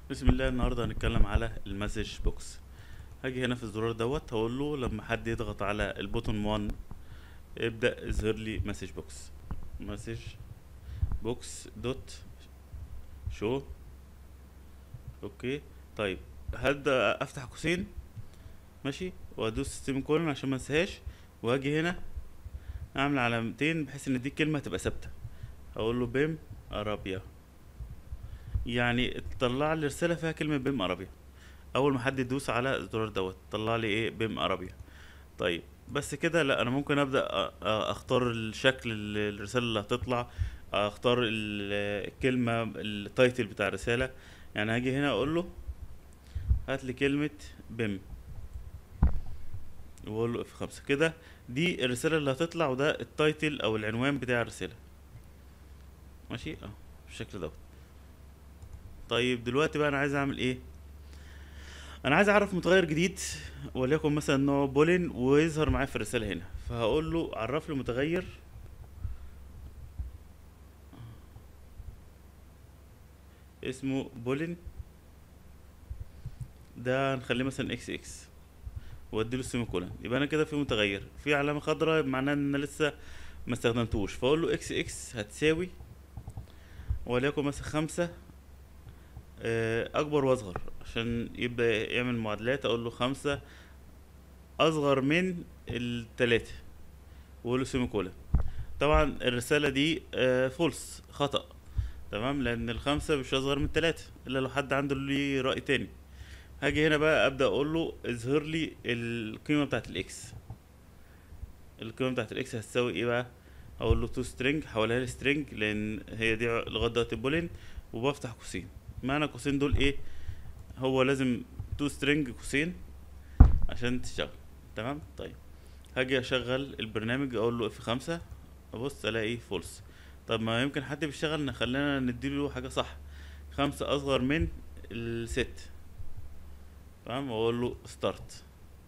بسم الله النهارده هنتكلم على المسج بوكس هاجي هنا في الزرار دوت هقول له لما حد يضغط على البوتون 1 ابدأ اظهر لي مسج بوكس مسج بوكس دوت شو اوكي طيب هبدأ افتح قوسين ماشي وادوس سيمي كولون عشان ما انساهاش واجي هنا اعمل علامتين بحيث ان دي الكلمه تبقى ثابته اقول له بيم ارابيا يعني طلع لي رساله فيها كلمه بيم ارابيا اول ما حد يدوس على الزرار دوت طلع لي ايه بيم ارابيا طيب بس كده لا انا ممكن ابدا أ- أ- اختار الشكل ال- الرساله اللي هتطلع اختار ال- الكلمه التايتل بتاع الرساله يعني هاجي هنا اقول له هات لي كلمه بيم واقول له اف خمسة كده دي الرسالة اللي هتطلع وده التايتل او العنوان بتاع الرسالة ماشي اه بالشكل دوت طيب دلوقتي بقى انا عايز اعمل ايه انا عايز اعرف متغير جديد وليكن مثلا نوع بولين ويظهر معايا في الرسالة هنا فهقول له عرف لي متغير اسمه بولين ده هنخليه مثلا اكس اكس واديله السيمي كولون يبقى انا كده في متغير في علامه خضراء معناها ان انا لسه ما استخدمتوش فاقول له اكس اكس هتساوي وليكن مثلا خمسة آه، اكبر واصغر عشان يبدا يعمل معادلات اقول له خمسة اصغر من التلاتة واقول له سيمي كولون طبعا الرساله دي فولس خطأ تمام لان الخمسة مش اصغر من التلاتة الا لو حد عنده ليه رأي تاني هاجي هنا بقى ابدا اقول له اظهر لي القيمه بتاعت الاكس القيمه بتاعت الاكس هتساوي ايه بقى اقول له تو سترينج حولها لي سترينج لان هي دي لغايه دلوقتي بولين وبفتح قوسين معنى القوسين دول ايه هو لازم تو سترينج قوسين عشان تشتغل تمام طيب هاجي اشغل البرنامج اقول له اف خمسة ابص الاقي فولس طب ما يمكن حد بيشتغل نخلينا نديله حاجه صح خمسة اصغر من الست تمام واقول له ستارت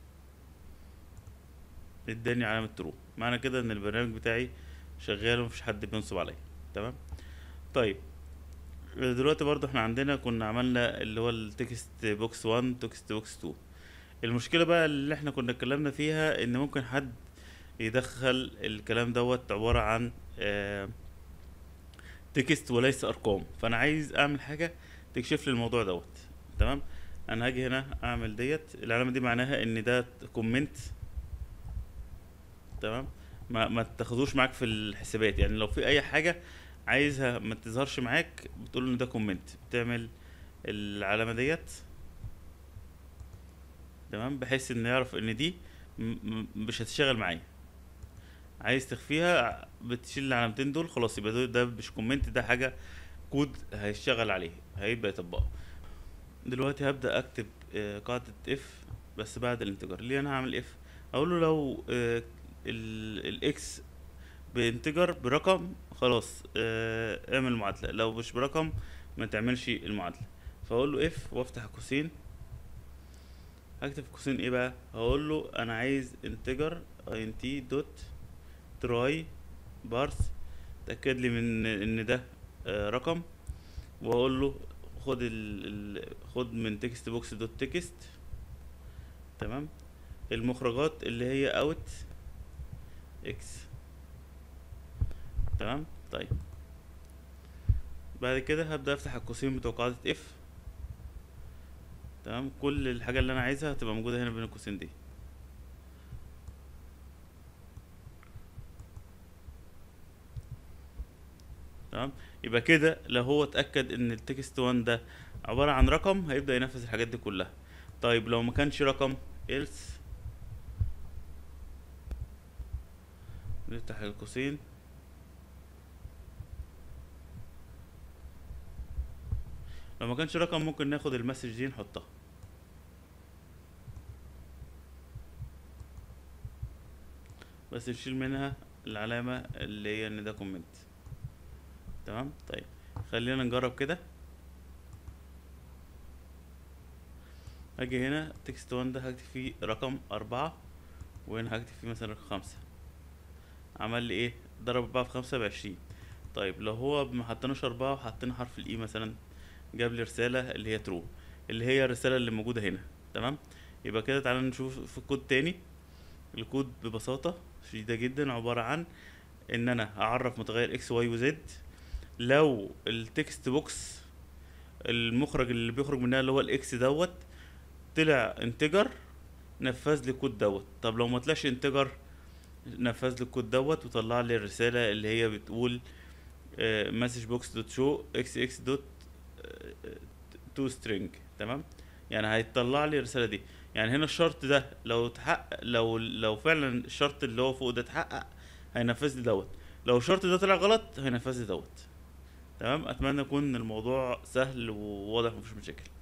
اداني علامة ترو معنى كده ان البرنامج بتاعي شغال ومفيش حد بينصب عليا تمام طيب دلوقتي برضو احنا عندنا كنا عملنا اللي هو التكست بوكس 1 تكست بوكس 2 المشكلة بقى اللي احنا كنا اتكلمنا فيها ان ممكن حد يدخل الكلام دوت عبارة عن آه تكست وليس ارقام فانا عايز اعمل حاجة تكشف لي الموضوع دوت تمام انا هاجي هنا اعمل ديت العلامه دي معناها ان ده كومنت تمام ما ما تاخدوش معاك في الحسابات يعني لو في اي حاجه عايزها ما تظهرش معاك بتقول ان ده كومنت بتعمل العلامه ديت تمام بحيث ان يعرف ان دي م- م- مش هتشتغل معايا عايز تخفيها بتشيل العلامتين دول خلاص يبقى ده- ده مش كومنت ده حاجه كود هيشتغل عليه هيبقى يطبقه دلوقتي هبدأ اكتب آه، قاعدة اف بس بعد الانتجر ليه انا هعمل اف اقول له لو آه، ال- الاكس بانتجر برقم خلاص آه، اعمل معادلة لو مش برقم ما تعملش المعادلة فاقول له اف وافتح قوسين هكتب في قوسين ايه بقى هقول له انا عايز انتجر انت دوت تراي بارس تأكد لي من ان ده آه، رقم واقول له خد ال... ال... خد من تكست بوكس دوت تكست تمام المخرجات اللي هي اوت اكس تمام طيب بعد كده هبدأ افتح القوسين بتوع قاعدة اف تمام كل الحاجة اللي انا عايزها هتبقى موجودة هنا بين القوسين دي تمام يبقى كده لو هو اتأكد ان التكست 1 ده عبارة عن رقم هيبدأ ينفذ الحاجات دي كلها طيب لو ما كانش رقم else نفتح القوسين لو ما كانش رقم ممكن ناخد المسج دي نحطها بس نشيل منها العلامة اللي هي ان ده كومنت تمام طيب خلينا نجرب كده اجي هنا تكست 1 ده هكتب فيه رقم أربعة وهنا هكتب فيه مثلا خمسة عمل لي ايه ضرب أربعة في خمسة بعشرين طيب لو هو ما حطيناش أربعة وحطينا حرف الإي مثلا جاب لي رساله اللي هي ترو اللي هي الرساله اللي موجوده هنا تمام يبقى كده تعالى نشوف في الكود تاني الكود ببساطه شديده جدا عباره عن ان انا اعرف متغير اكس واي وزد لو التكست بوكس المخرج اللي بيخرج منها اللي هو الاكس دوت طلع انتجر نفذ لي الكود دوت طب لو ما طلعش انتجر نفذ لي الكود دوت وطلع لي الرساله اللي هي بتقول مسج بوكس دوت شو اكس اكس دوت تو سترينج تمام يعني هيطلع لي الرساله دي يعني هنا الشرط ده لو اتحقق لو لو فعلا الشرط اللي هو فوق ده اتحقق هينفذ لي دوت لو الشرط ده طلع غلط هينفذ لي دوت تمام اتمنى يكون الموضوع سهل وواضح ومفيش مشاكل